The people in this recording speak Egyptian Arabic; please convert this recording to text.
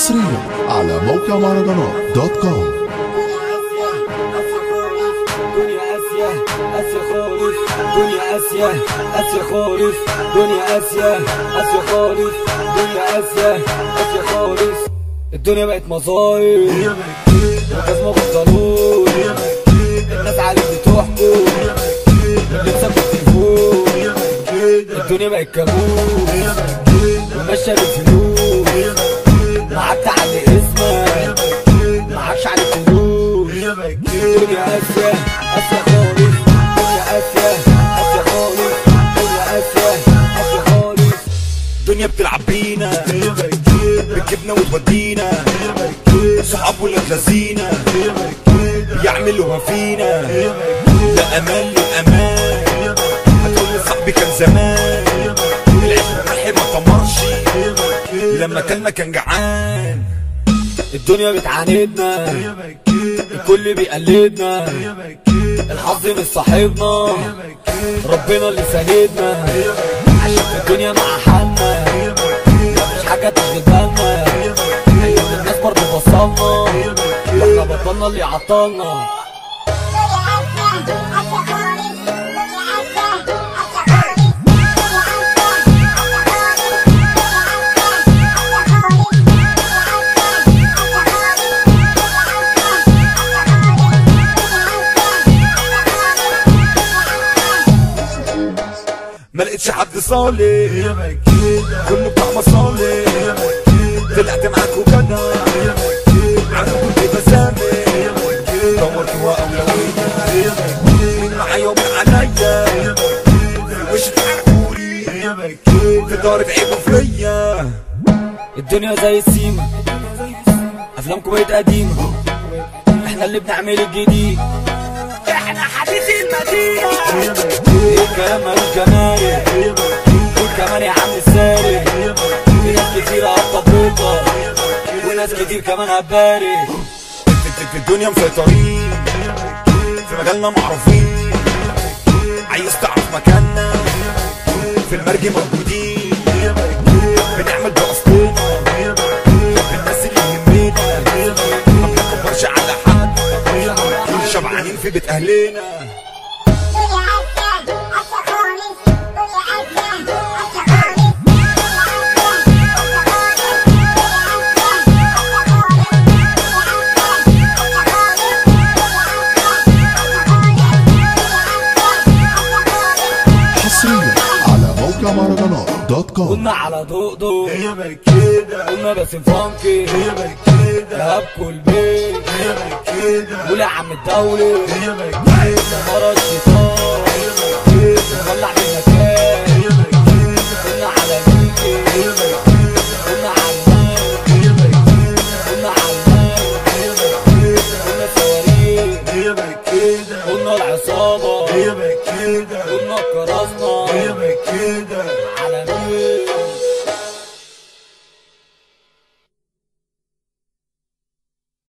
حصريا على موقع مهرجانات دوت كوم دنيا اسيا اسيا خالص دنيا اسيا اسيا خالص دنيا اسيا اسيا خالص دنيا اسيا اسيا خالص الدنيا بقت مصايب الناس ما بطلوش الناس عليك بتحكم لبسك بالتليفون الدنيا بقت كابوس وماشية بالفلوس معاك تعلي اسمك معاكش عليك فلوس دنيا اسيا اسيا خالص دنيا اسيا اسيا خالص دنيا اسيا اسيا خالص الدنيا بتلعب بينا بتجيبنا وتودينا صحاب ولاد لذينا بيعملوا ما فينا لا امان لا امان هتقول لي صاحبي كان زمان العيش الرحب ما طمرش لما كلنا كان جعان الدنيا بتعاندنا الكل بيقلدنا الحظ مش صاحبنا ربنا اللي ساندنا عشان في الدنيا مع حالنا مفيش حاجة تشغل بالنا أيام الناس برضه بصلنا واحنا بطلنا اللي عطلنا ما لقيتش حد صالح كله بتاع مصالح طلعت معاك وكده عارف كنت بسامح دورت واولوية مين معايا ومين عليا وش تعقولي في دار عيبه فيا الدنيا زي السيما افلامكم بقت قديمة احنا اللي بنعمل الجديد احنا حديث المدينة ايه الكلام مالوش جمال قول كمان يا عم الساري في ناس كتير قطة بيضة وناس كتير كمان هباري في- في الدنيا مسيطرين في مجالنا معروفين عايز تعرف مكاننا في المرج موجودين بنعمل بأصلنا الناس اللي يهمنا ما بنكبرش على حد شبعانين في بيت أهلنا حصريا على موقع مهرجانات دوت كوم قلنا على ضوء هي كده قلنا باسم فانكي هي كده دهب كل بيت هي كده قول يا عم الدولي هي كده مرة الشيطان ولع بالمكان قلنا على ميكي قلنا على الماء قلنا على الماء قلنا صواريخ هي كده قلنا العصابة هي كده قلنا الكراسنا هي كده